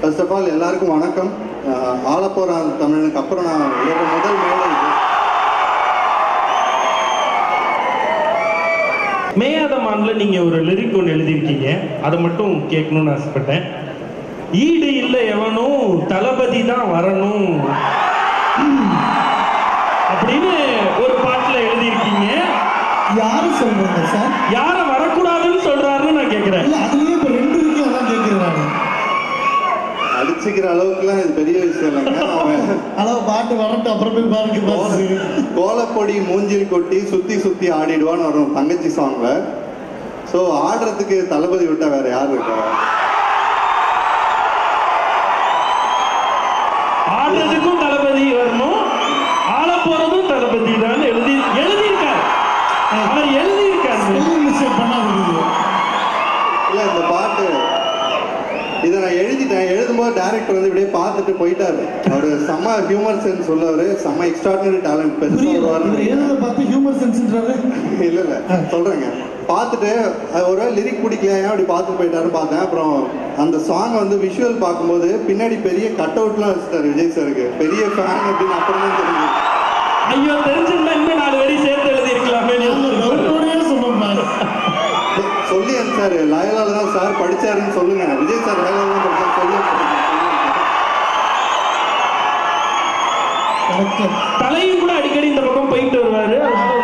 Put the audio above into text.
First of all எல்லாருக்கும் வணக்கம் ஆலப்போரான் தமிழனுக்கு அப்புறம் நான் என்னோட முதல் மேடை இது மேயாத மான்ல நீங்க ஒரு லிரிக் ஒன்று எழுதியிருக்கீங்க அதை மட்டும் கேட்கணும்னு ஆசைப்பட்டேன் ஈடு இல்லை எவனும் தளபதி தான் வரணும் அப்படின்னு ஒரு பாட்டுல எழுதியிருக்கீங்க யாரு சொல்றாங்க சார் யார வரக்கூடாதுன்னு சொல்றாருன்னு நான் கேட்கிறேன் இல்ல அதுலயே இப்ப ரெண்டு இருக்கு அதான் கேட்கிறேன் நானு அடிச்சுக்கிற அளவுக்குலாம் இது பெரிய விஷயம் இல்லைங்க அவன் அளவு பாட்டு வரட்டும் அப்புறமேல் பாருங்க பாரு கோலப்பொடி மூஞ்சில் கொட்டி சுத்தி சுத்தி ஆடிடுவான்னு வரும் தங்கச்சி சாங்ல ஸோ ஆடுறதுக்கு தளபதி விட்டா வேற யார் இருக்கா ஆடுறதுக்கும் தளபதி வரணும் ஆள போறதும் தளபதி தான் எழுதி எழுதியிருக்காரு அவர் எழுதியிருக்காரு ஸ்பெல்லிங் மிஸ்டேக் பண்ணாதீங்க இல்ல இந்த பாட்டு இதை நான் எழுதிட்டேன் எழுதும்போது டேரக்டர் வந்து இப்படியே பார்த்துட்டு போயிட்டாரு அவரு செம்ம ஹியூமர் சென்ஸ் உள்ளவர் செம்ம எக்ஸ்ட்ராடினரி டேலண்ட் பெருசா புரியல இவர் வருவாருன்னு எழுத பார்த்து ஹியூமர் சென்ஸ்ன்றாரு இல்ல இல்ல சொல்றேங்க பார்த்துட்டு அது ஒரு லிரிக் பிடிக்கல ஏன் அப்படி பார்த்துட்டு போயிட்டாருன்னு பார்த்தேன் அப்புறம் அந்த சாங் வந்து விஷுவல் பார்க்கும்போது பின்னாடி பெரிய கட் அவுட்லாம் வச்சுட்டாரு விஜய் சாருக்கு பெரிய ஃபேன் அப்படின்னு அப்புறம் தான் தெரியுது ஐயோ தெரிஞ்சிருந்தா இன்னும் நாலு வரி சேர்த்து எழுதியிருக்கலாமே டவுட்டோடயே சொன்னோம் நான் சொ- சொல்லி அனுப்பிச்சாரு லயலால தான் சார் படிச்சாருன்னு சொல்லுங்க விஜய் சார் லயலால தான் படிச்சாரு சொல்லி அனுப்பிச்சாரு. கரெக்ட் தலையும் கூட அடிக்கடி இந்த பக்கம் போயிட்டு வருவாரு அதனால